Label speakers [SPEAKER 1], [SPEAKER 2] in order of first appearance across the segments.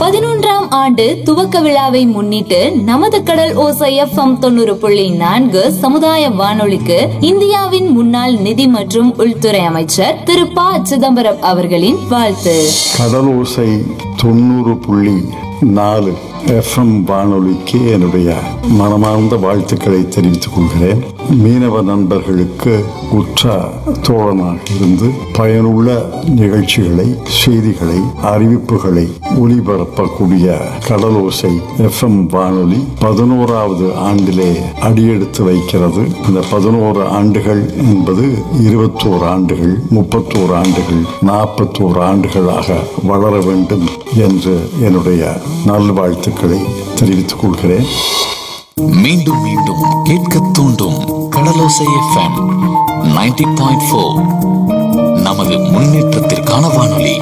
[SPEAKER 1] பதினொன்றாம் ஆண்டு துவக்க விழாவை முன்னிட்டு நமது கடல் ஓசை எஃப்எம் தொண்ணூறு புள்ளி நான்கு சமுதாய வானொலிக்கு இந்தியாவின் முன்னாள் நிதி மற்றும் உள்துறை அமைச்சர் திரு ப சிதம்பரம் அவர்களின் வாழ்த்து
[SPEAKER 2] கடலோசை தொண்ணூறு புள்ளி நாலு எஃப்எம் வானொலிக்கு என்னுடைய மனமார்ந்த வாழ்த்துக்களை தெரிவித்துக் கொள்கிறேன் மீனவ நண்பர்களுக்கு உற்ற தோழனாக இருந்து பயனுள்ள நிகழ்ச்சிகளை செய்திகளை அறிவிப்புகளை ஒலிபரப்பக்கூடிய கடலோசை எஃப்எம் வானொலி பதினோராவது ஆண்டிலே அடியெடுத்து வைக்கிறது இந்த பதினோரு ஆண்டுகள் என்பது இருபத்தோரு ஆண்டுகள் முப்பத்தோரு ஆண்டுகள் நாற்பத்தோரு ஆண்டுகளாக வளர வேண்டும் என்று என்னுடைய நல்வாழ்த்துக்களை தெரிவித்துக் கொள்கிறேன்
[SPEAKER 3] மீண்டும் மீண்டும் கேட்க தூண்டும் கடலோசை எஃப்எம் 90.4 பாயிண்ட் நமது முன்னேற்றத்திற்கான வானொலி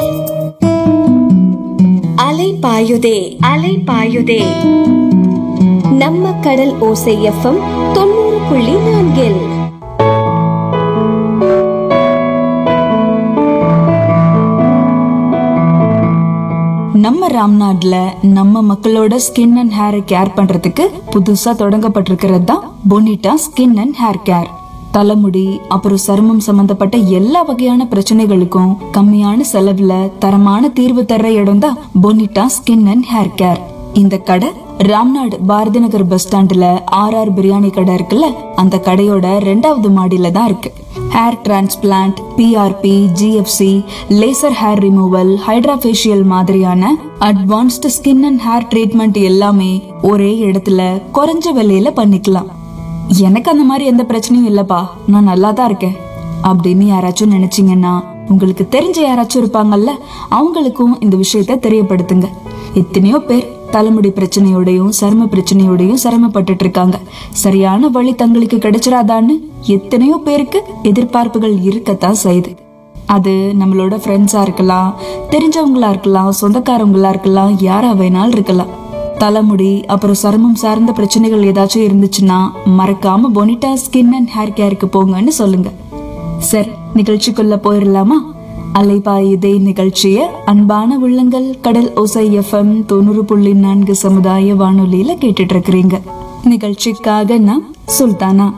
[SPEAKER 4] அலை பாயுதே அலை பாயுதே நம்ம கடல் ஓசை எஃப்எம் தொண்ணூறு புள்ளி நான்கில்
[SPEAKER 5] நம்ம ராம்நாட்ல நம்ம மக்களோட ஸ்கின் அண்ட் ஹேரை கேர் பண்றதுக்கு புதுசா தொடங்கப்பட்டிருக்கிறது தான் Bonita skin and hair care தலைமுடி அப்புறம் சருமம் சம்பந்தப்பட்ட எல்லா வகையான பிரச்சனைகளுக்கும் கம்மியான செலவுல தரமான தீர்வு தர்ற இடம் தான் Bonita skin and hair care இந்த கடை ராம்நாடு பாரதி நகர் பஸ் ஸ்டாண்ட்ல ஆர் ஆர் பிரியாணி கடை இருக்குல்ல அந்த கடையோட ரெண்டாவது மாடியில தான் இருக்கு hair transplant PRP GFC laser hair removal hydrafacial மாதிரியான advanced skin and hair treatment எல்லாமே ஒரே இடத்துல குறைஞ்ச விலையில பண்ணிக்கலாம் எனக்கு அந்த மாதிரி எந்த பிரச்சனையும் இல்லப்பா நான் நல்லா தான் இருக்கேன் அப்படின்னு யாராச்சும் நினைச்சீங்கன்னா உங்களுக்கு தெரிஞ்ச யாராச்சும் இருப்பாங்கல்ல அவங்களுக்கும் இந்த விஷயத்த தெரியப்படுத்துங்க எத்தனையோ பேர் தலைமுடி பிரச்சனையோடையும் சரும பிரச்சனையோடையும் சிரமப்பட்டுட்டு இருக்காங்க சரியான வழி தங்களுக்கு கிடைச்சிராதான்னு எத்தனையோ பேருக்கு எதிர்பார்ப்புகள் இருக்கத்தான் செய்யுது அது நம்மளோட ஃப்ரெண்ட்ஸா இருக்கலாம் தெரிஞ்சவங்களா இருக்கலாம் சொந்தக்காரவங்களா இருக்கலாம் யாரா வேணாலும் இருக்கலாம் தலைமுடி அப்புறம் சருமம் சார்ந்த பிரச்சனைகள் ஏதாச்சும் இருந்துச்சுன்னா மறக்காம பொனிட்டா ஸ்கின் அண்ட் ஹேர் கேருக்கு போங்கன்னு சொல்லுங்க சரி நிகழ்ச்சிக்குள்ள போயிடலாமா அலைபாயுதே நிகழ்ச்சிய அன்பான உள்ளங்கள் கடல் ஓசை எஃப்எம் தொண்ணூறு புள்ளி நான்கு சமுதாய வானொலியில கேட்டுட்டு இருக்கிறீங்க நிகழ்ச்சிக்காக நான் சுல்தானா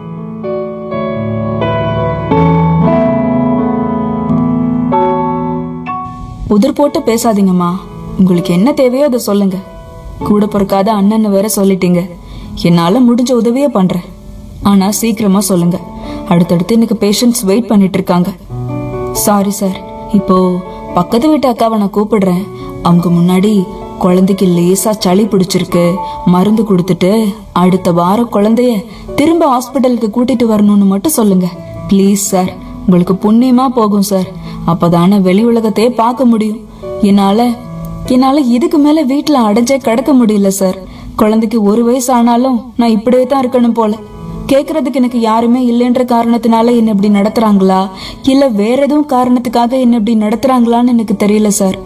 [SPEAKER 5] உதிர் போட்டு பேசாதீங்கம்மா உங்களுக்கு என்ன தேவையோ அதை சொல்லுங்க கூட பிறக்காத அண்ணன் வேற சொல்லிட்டீங்க என்னால முடிஞ்ச உதவியே பண்றேன் ஆனா சீக்கிரமா சொல்லுங்க அடுத்தடுத்து எனக்கு பேஷண்ட்ஸ் வெயிட் பண்ணிட்டு இருக்காங்க சாரி சார் இப்போ பக்கத்து வீட்டு அக்காவை நான் கூப்பிடுறேன் அவங்க முன்னாடி குழந்தைக்கு லேசா சளி பிடிச்சிருக்கு மருந்து கொடுத்துட்டு அடுத்த வாரம் குழந்தைய திரும்ப ஹாஸ்பிட்டலுக்கு கூட்டிட்டு வரணும்னு மட்டும் சொல்லுங்க ப்ளீஸ் சார் உங்களுக்கு புண்ணியமா போகும் சார் அப்பதானே வெளி உலகத்தையே பார்க்க முடியும் என்னால என்னால இதுக்கு மேல வீட்டுல அடைஞ்சே கிடக்க முடியல சார் குழந்தைக்கு ஒரு வயசு ஆனாலும் நான் இப்படியே தான் இருக்கணும் போல கேக்குறதுக்கு எனக்கு யாருமே இல்லைன்ற காரணத்தினால என்ன இப்படி நடத்துறாங்களா இல்ல வேற எதுவும் காரணத்துக்காக என்ன இப்படி நடத்துறாங்களான்னு எனக்கு தெரியல சார்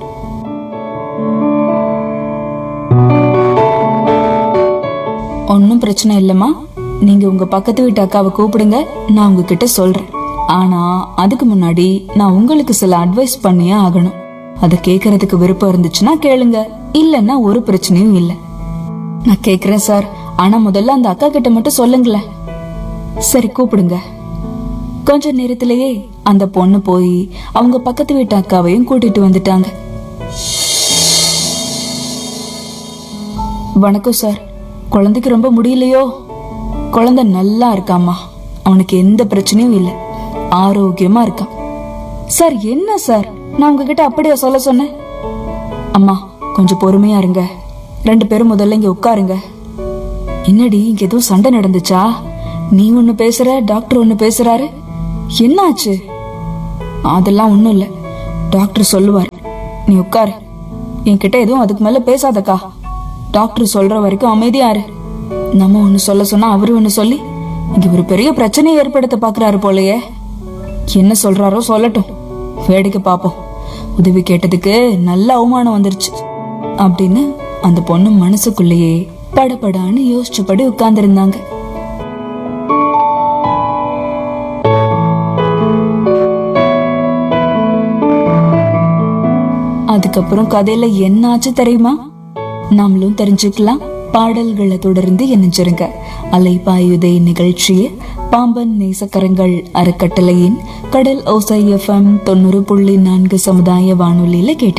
[SPEAKER 5] ஒன்னும் பிரச்சனை இல்லம்மா நீங்க உங்க பக்கத்து வீட்டு அக்காவை கூப்பிடுங்க நான் உங்ககிட்ட சொல்றேன் ஆனா அதுக்கு முன்னாடி நான் உங்களுக்கு சில அட்வைஸ் பண்ணியே ஆகணும் அதை கேக்குறதுக்கு விருப்பம் இருந்துச்சுன்னா கேளுங்க இல்லைன்னா ஒரு பிரச்சனையும் இல்லை நான் கேக்குறேன் சார் ஆனா முதல்ல அந்த அக்கா கிட்ட மட்டும் சொல்லுங்களேன் சரி கூப்பிடுங்க கொஞ்ச நேரத்திலேயே அந்த பொண்ணு போய் அவங்க பக்கத்து வீட்டு அக்காவையும் கூட்டிட்டு வந்துட்டாங்க வணக்கம் சார் குழந்தைக்கு ரொம்ப முடியலையோ குழந்தை நல்லா இருக்காம்மா அவனுக்கு எந்த பிரச்சனையும் இல்லை ஆரோக்கியமா இருக்கான் சார் என்ன சார் நான் உங்ககிட்ட அப்படியே சொல்ல சொன்னேன் அம்மா கொஞ்சம் பொறுமையா இருங்க ரெண்டு பேரும் முதல்ல இங்க உட்காருங்க என்னடி இங்க ஏதோ சண்டை நடந்துச்சா நீ ஒண்ணு பேசுற டாக்டர் ஒண்ணு பேசுறாரு என்னாச்சு அதெல்லாம் ஒண்ணும் இல்ல டாக்டர் சொல்லுவார் நீ உட்காரு என்கிட்ட எதுவும் அதுக்கு மேல பேசாதக்கா டாக்டர் சொல்ற வரைக்கும் அமைதியா இரு நம்ம ஒண்ணு சொல்ல சொன்னா அவரு ஒண்ணு சொல்லி இங்க ஒரு பெரிய பிரச்சனையை ஏற்படுத்த பாக்குறாரு போலயே என்ன சொல்றாரோ சொல்லட்டும் வேடிக்கை பாப்போம் உதவி கேட்டதுக்கு நல்ல அவமானம் வந்துருச்சு அப்படின்னு அந்த பொண்ணு மனசுக்குள்ளேயே படபடான்னு யோசிச்சபடி உட்கார்ந்திருந்தாங்க அதுக்கப்புறம் கதையில என்ன ஆச்சு தெரியுமா நாமளும் தெரிஞ்சுக்கலாம் பாடல்களை தொடர்ந்து இணைஞ்சிருங்க அலைபாயுதை நிகழ்ச்சியை பாம்பன் நேசக்கரங்கள் அறக்கட்டளையின் கடல் ஓசை எஃப்எம் தொண்ணூறு புள்ளி நான்கு சமுதாய வானொலியில கேட்டு